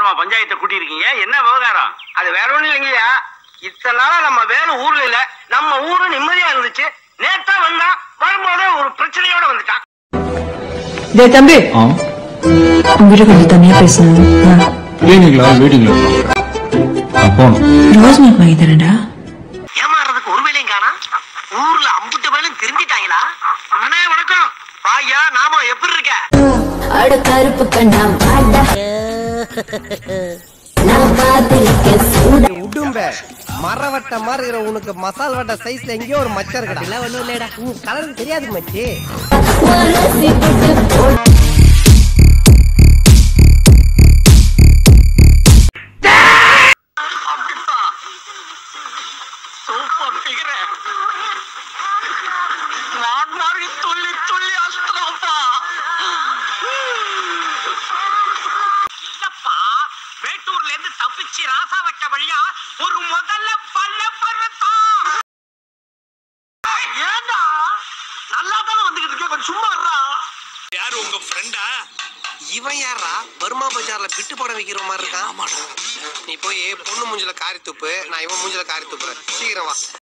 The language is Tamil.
அவசரமா பஞ்சாயத்தை கூட்டியிருக்கீங்க என்ன விவகாரம் அது வேற ஒண்ணும் இல்லைங்கய்யா இத்தனை நாளா நம்ம வேலை ஊர்ல இல்ல நம்ம ஊரு நிம்மதியா இருந்துச்சு நேத்தா வந்தா வரும்போதே ஒரு பிரச்சனையோட வந்துட்டான் டேய் தம்பி ஆ உங்ககிட்ட கொஞ்சம் தனியா பேசணும் வா. கிளீனிக்ல வெயிட்டிங்ல நான் போகணும் ரோஸ் மில்க் வாங்கி தரேன்டா ஏமாறதுக்கு ஒரு வேலையும் காணா ஊர்ல அம்புட்டு வேலையும் திருந்திட்டாங்களா அண்ணே வணக்கம் வாயா நாம எப்படி இருக்க அட கருப்பு கண்ணா வாடா நான் பார்த்திருக்கேன் சூட உடும்ப மரவட்ட மாதிரி இருக்கிற உனக்கு மசால் வட்ட சைஸ்ல எங்கேயோ ஒரு மச்சம் இருக்கடா இல்ல ஒண்ணும் இல்லடா உன் கலர் தெரியாது மச்சி உரசி விட்டு போடு. சூப்பர் பிகர நான் மாதிரி துள்ளி துள்ளி அஸ்திரப்பா இல்லப்பா வேட்டூர்ல இருந்து தப்பிச்சு ராசாவட்ட வழியா ஒரு முதல்ல பல்ல பருவத்தான் ஏண்டா நல்லா தானே வந்துகிட்டு இருக்க கொஞ்சம் சும்மா இருடா யாரு உங்க ஃப்ரெண்டா இவன் யாரா பர்மா பஜார்ல பிட்டு படம் வைக்கிற மாதிரி இருக்கான் நீ போய் பொண்ணு மூஞ்சில காரி துப்பு நான் இவன் மூஞ்சில காரி துப்புறேன் சீக்கிரம் வா